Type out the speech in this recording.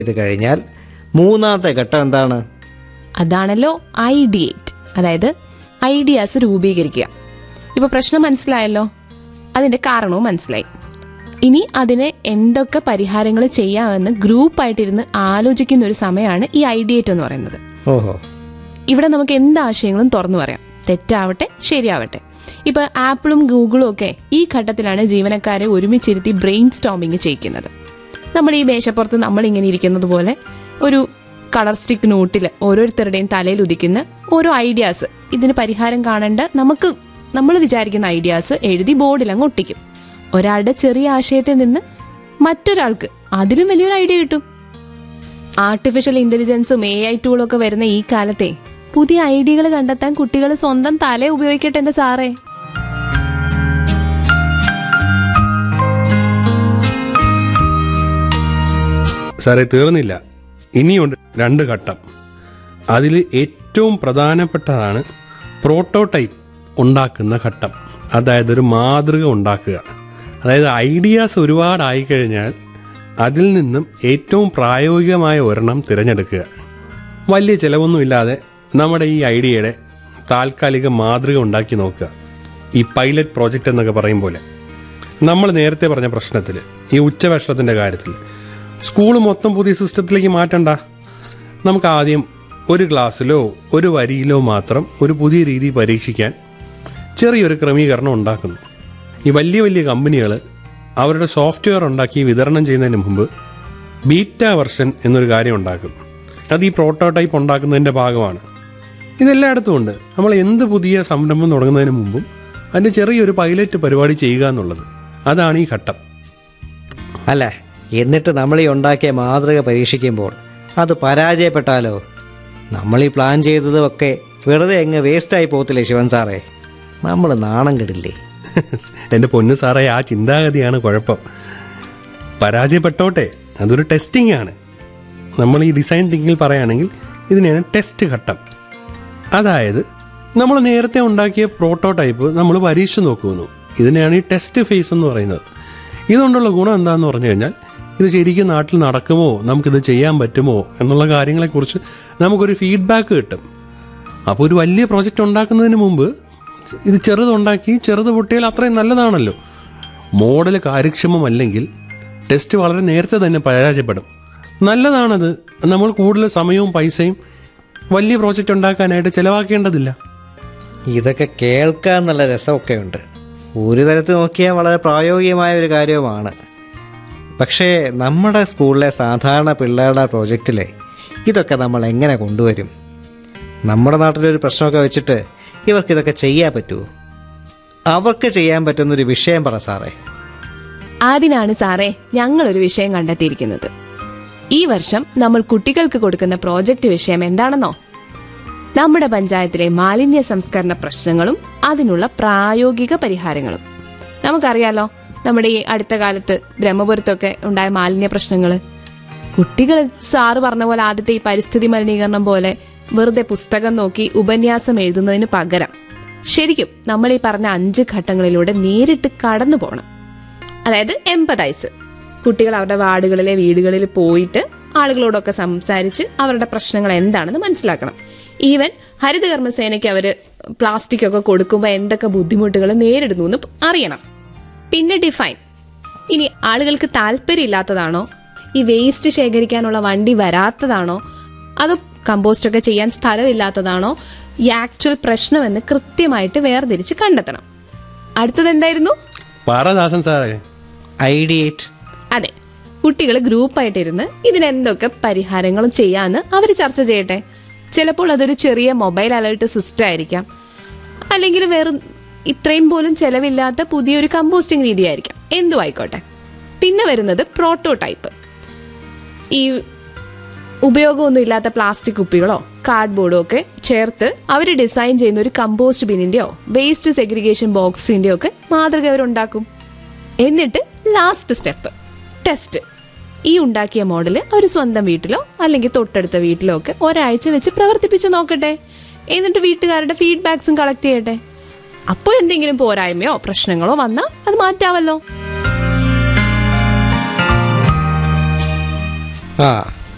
ഇത് കഴിഞ്ഞാൽ മൂന്നാമത്തെ ഘട്ടം എന്താണ് അതാണല്ലോ ഐഡിയേറ്റ് അതായത് ഐഡിയാസ് രൂപീകരിക്കുക ഇപ്പൊ പ്രശ്നം മനസ്സിലായല്ലോ അതിന്റെ കാരണവും മനസ്സിലായി ഇനി അതിന് എന്തൊക്കെ പരിഹാരങ്ങൾ ചെയ്യാമെന്ന് ഗ്രൂപ്പായിട്ടിരുന്ന് ആലോചിക്കുന്ന ഒരു സമയമാണ് ഈ ഐഡിയേറ്റ് എന്ന് പറയുന്നത് ഓഹോ ഇവിടെ നമുക്ക് എന്ത് ആശയങ്ങളും തുറന്നു പറയാം തെറ്റാവട്ടെ ശരിയാവട്ടെ ഇപ്പൊ ആപ്പിളും ഗൂഗിളും ഒക്കെ ഈ ഘട്ടത്തിലാണ് ജീവനക്കാരെ ഒരുമിച്ചിരുത്തി ബ്രെയിൻ സ്റ്റോമിങ് ചെയ്യിക്കുന്നത് നമ്മൾ ഈ മേശപ്പുറത്ത് നമ്മൾ ഇങ്ങനെ ഇരിക്കുന്നത് പോലെ ഒരു കളർ സ്റ്റിക്ക് നോട്ടിൽ ഓരോരുത്തരുടെയും തലയിൽ ഉദിക്കുന്ന ഓരോ ഐഡിയാസ് ഇതിന് പരിഹാരം കാണേണ്ട നമുക്ക് നമ്മൾ വിചാരിക്കുന്ന ഐഡിയാസ് എഴുതി ബോർഡിൽ അങ്ങ് ഒട്ടിക്കും ഒരാളുടെ ചെറിയ ആശയത്തിൽ നിന്ന് മറ്റൊരാൾക്ക് അതിലും വലിയൊരു ഐഡിയ കിട്ടും ആർട്ടിഫിഷ്യൽ ഇന്റലിജൻസും എ ഐ ടൂളും ഒക്കെ വരുന്ന ഈ കാലത്തെ പുതിയ ഐഡിയകൾ കണ്ടെത്താൻ കുട്ടികൾ സ്വന്തം തല ഉപയോഗിക്കട്ടെ എന്റെ സാറേ സാറേ തീർന്നില്ല ഇനിയുണ്ട് രണ്ട് ഘട്ടം അതിൽ ഏറ്റവും പ്രധാനപ്പെട്ടതാണ് പ്രോട്ടോടൈപ്പ് ഉണ്ടാക്കുന്ന ഘട്ടം അതായത് ഒരു മാതൃക ഉണ്ടാക്കുക അതായത് ഐഡിയാസ് ഒരുപാടായി കഴിഞ്ഞാൽ അതിൽ നിന്നും ഏറ്റവും പ്രായോഗികമായ ഒരെണ്ണം തിരഞ്ഞെടുക്കുക വലിയ ചിലവൊന്നുമില്ലാതെ നമ്മുടെ ഈ ഐഡിയയുടെ താൽക്കാലിക മാതൃക ഉണ്ടാക്കി നോക്കുക ഈ പൈലറ്റ് പ്രോജക്റ്റ് എന്നൊക്കെ പറയും പോലെ നമ്മൾ നേരത്തെ പറഞ്ഞ പ്രശ്നത്തിൽ ഈ ഉച്ചഭക്ഷണത്തിൻ്റെ കാര്യത്തിൽ സ്കൂൾ മൊത്തം പുതിയ സിസ്റ്റത്തിലേക്ക് മാറ്റണ്ട നമുക്ക് ആദ്യം ഒരു ക്ലാസ്സിലോ ഒരു വരിയിലോ മാത്രം ഒരു പുതിയ രീതി പരീക്ഷിക്കാൻ ചെറിയൊരു ക്രമീകരണം ഉണ്ടാക്കുന്നു ഈ വലിയ വലിയ കമ്പനികൾ അവരുടെ സോഫ്റ്റ്വെയർ ഉണ്ടാക്കി വിതരണം ചെയ്യുന്നതിന് മുമ്പ് ബീറ്റ വെർഷൻ എന്നൊരു കാര്യം ഉണ്ടാക്കും അത് ഈ പ്രോട്ടോടൈപ്പ് ഉണ്ടാക്കുന്നതിൻ്റെ ഭാഗമാണ് ഇതെല്ലായിടത്തും ഉണ്ട് നമ്മൾ എന്ത് പുതിയ സംരംഭം തുടങ്ങുന്നതിന് മുമ്പും അതിൻ്റെ ചെറിയൊരു പൈലറ്റ് പരിപാടി ചെയ്യുക എന്നുള്ളത് അതാണ് ഈ ഘട്ടം അല്ല എന്നിട്ട് നമ്മൾ ഈ ഉണ്ടാക്കിയ മാതൃക പരീക്ഷിക്കുമ്പോൾ അത് പരാജയപ്പെട്ടാലോ നമ്മൾ ഈ പ്ലാൻ ചെയ്തതൊക്കെ വെറുതെ അങ്ങ് വേസ്റ്റായി പോകത്തില്ലേ ശിവൻ സാറേ നമ്മൾ നാണം കെടില്ലേ എൻ്റെ പൊന്നു സാറേ ആ ചിന്താഗതിയാണ് കുഴപ്പം പരാജയപ്പെട്ടോട്ടെ അതൊരു ടെസ്റ്റിംഗ് ആണ് നമ്മൾ ഈ ഡിസൈൻ തിങ്കിങ്ങിൽ പറയുകയാണെങ്കിൽ ഇതിനെയാണ് ടെസ്റ്റ് ഘട്ടം അതായത് നമ്മൾ നേരത്തെ ഉണ്ടാക്കിയ പ്രോട്ടോടൈപ്പ് നമ്മൾ പരീക്ഷിച്ച് നോക്കുന്നു ഇതിനെയാണ് ഈ ടെസ്റ്റ് ഫേസ് എന്ന് പറയുന്നത് ഇതുകൊണ്ടുള്ള ഗുണം എന്താണെന്ന് പറഞ്ഞു കഴിഞ്ഞാൽ ഇത് ശരിക്കും നാട്ടിൽ നടക്കുമോ നമുക്കിത് ചെയ്യാൻ പറ്റുമോ എന്നുള്ള കാര്യങ്ങളെക്കുറിച്ച് നമുക്കൊരു ഫീഡ്ബാക്ക് കിട്ടും അപ്പോൾ ഒരു വലിയ പ്രോജക്റ്റ് ഉണ്ടാക്കുന്നതിന് മുമ്പ് ഇത് ചെറുതുണ്ടാക്കി ചെറുത് പൊട്ടിയാൽ അത്രയും നല്ലതാണല്ലോ മോഡൽ കാര്യക്ഷമമല്ലെങ്കിൽ ടെസ്റ്റ് വളരെ നേരത്തെ തന്നെ പരാജയപ്പെടും നല്ലതാണത് നമ്മൾ കൂടുതൽ സമയവും പൈസയും വലിയ പ്രോജക്റ്റ് ഉണ്ടാക്കാനായിട്ട് ചിലവാക്കേണ്ടതില്ല ഇതൊക്കെ കേൾക്കാൻ നല്ല രസമൊക്കെ ഉണ്ട് ഒരു തരത്തിൽ നോക്കിയാൽ വളരെ പ്രായോഗികമായ ഒരു കാര്യവുമാണ് പക്ഷേ നമ്മുടെ സ്കൂളിലെ സാധാരണ പിള്ളേരുടെ പ്രോജക്റ്റിലെ ഇതൊക്കെ നമ്മൾ എങ്ങനെ കൊണ്ടുവരും നമ്മുടെ നാട്ടിലൊരു പ്രശ്നമൊക്കെ വെച്ചിട്ട് ഇവർക്ക് ഇതൊക്കെ ചെയ്യാൻ പറ്റുമോ അവർക്ക് ചെയ്യാൻ പറ്റുന്നൊരു വിഷയം പറ സാറേ അതിനാണ് സാറേ ഞങ്ങളൊരു വിഷയം കണ്ടെത്തിയിരിക്കുന്നത് ഈ വർഷം നമ്മൾ കുട്ടികൾക്ക് കൊടുക്കുന്ന പ്രോജക്റ്റ് വിഷയം എന്താണെന്നോ നമ്മുടെ പഞ്ചായത്തിലെ മാലിന്യ സംസ്കരണ പ്രശ്നങ്ങളും അതിനുള്ള പ്രായോഗിക പരിഹാരങ്ങളും നമുക്കറിയാലോ നമ്മുടെ ഈ അടുത്ത കാലത്ത് ബ്രഹ്മപുരത്തൊക്കെ ഉണ്ടായ മാലിന്യ പ്രശ്നങ്ങൾ കുട്ടികൾ സാറ് പറഞ്ഞ പോലെ ആദ്യത്തെ ഈ പരിസ്ഥിതി മലിനീകരണം പോലെ വെറുതെ പുസ്തകം നോക്കി ഉപന്യാസം എഴുതുന്നതിന് പകരം ശരിക്കും നമ്മൾ ഈ പറഞ്ഞ അഞ്ച് ഘട്ടങ്ങളിലൂടെ നേരിട്ട് കടന്നു പോകണം അതായത് എമ്പതൈസ് കുട്ടികൾ അവരുടെ വാർഡുകളിലെ വീടുകളിൽ പോയിട്ട് ആളുകളോടൊക്കെ സംസാരിച്ച് അവരുടെ പ്രശ്നങ്ങൾ എന്താണെന്ന് മനസ്സിലാക്കണം ഈവൻ ഹരിതകർമ്മസേനയ്ക്ക് അവര് പ്ലാസ്റ്റിക് ഒക്കെ കൊടുക്കുമ്പോൾ എന്തൊക്കെ ബുദ്ധിമുട്ടുകൾ നേരിടുന്നു എന്ന് അറിയണം പിന്നെ ഡിഫൈൻ ഇനി ആളുകൾക്ക് താല്പര്യമില്ലാത്തതാണോ ഈ വേസ്റ്റ് ശേഖരിക്കാനുള്ള വണ്ടി വരാത്തതാണോ അതോ കമ്പോസ്റ്റ് ഒക്കെ ചെയ്യാൻ സ്ഥലമില്ലാത്തതാണോ ഈ ആക്ച്വൽ പ്രശ്നമെന്ന് കൃത്യമായിട്ട് വേർതിരിച്ച് കണ്ടെത്തണം അടുത്തത് എന്തായിരുന്നു പാറദാസൻ സാറേ ഐഡിയേറ്റ് അതെ കുട്ടികൾ ഗ്രൂപ്പായിട്ടിരുന്ന് ഇതിനെന്തൊക്കെ പരിഹാരങ്ങളും ചെയ്യാന്ന് അവർ ചർച്ച ചെയ്യട്ടെ ചിലപ്പോൾ അതൊരു ചെറിയ മൊബൈൽ അലേർട്ട് സിസ്റ്റം ആയിരിക്കാം അല്ലെങ്കിൽ വേറെ ഇത്രയും പോലും ചെലവില്ലാത്ത പുതിയൊരു കമ്പോസ്റ്റിംഗ് രീതി ആയിരിക്കാം എന്തു ആയിക്കോട്ടെ പിന്നെ വരുന്നത് പ്രോട്ടോടൈപ്പ് ഈ ഉപയോഗമൊന്നും ഇല്ലാത്ത പ്ലാസ്റ്റിക് കുപ്പികളോ കാർഡ്ബോർഡോ ഒക്കെ ചേർത്ത് അവർ ഡിസൈൻ ചെയ്യുന്ന ഒരു കമ്പോസ്റ്റ് ബിന്നിന്റെയോ വേസ്റ്റ് സെഗ്രിഗേഷൻ ബോക്സിന്റെയോ ഒക്കെ മാതൃക അവരുണ്ടാക്കും എന്നിട്ട് ലാസ്റ്റ് സ്റ്റെപ്പ് ടെസ്റ്റ് ഈ ഉണ്ടാക്കിയ മോഡൽ അവർ സ്വന്തം വീട്ടിലോ അല്ലെങ്കിൽ തൊട്ടടുത്ത വീട്ടിലോ ഒക്കെ ഒരാഴ്ച വെച്ച് പ്രവർത്തിപ്പിച്ച് നോക്കട്ടെ എന്നിട്ട് വീട്ടുകാരുടെ ഫീഡ്ബാക്സും കളക്ട് ചെയ്യട്ടെ അപ്പോൾ എന്തെങ്കിലും പോരായ്മയോ പ്രശ്നങ്ങളോ വന്നാൽ അത് മാറ്റാമല്ലോ ആ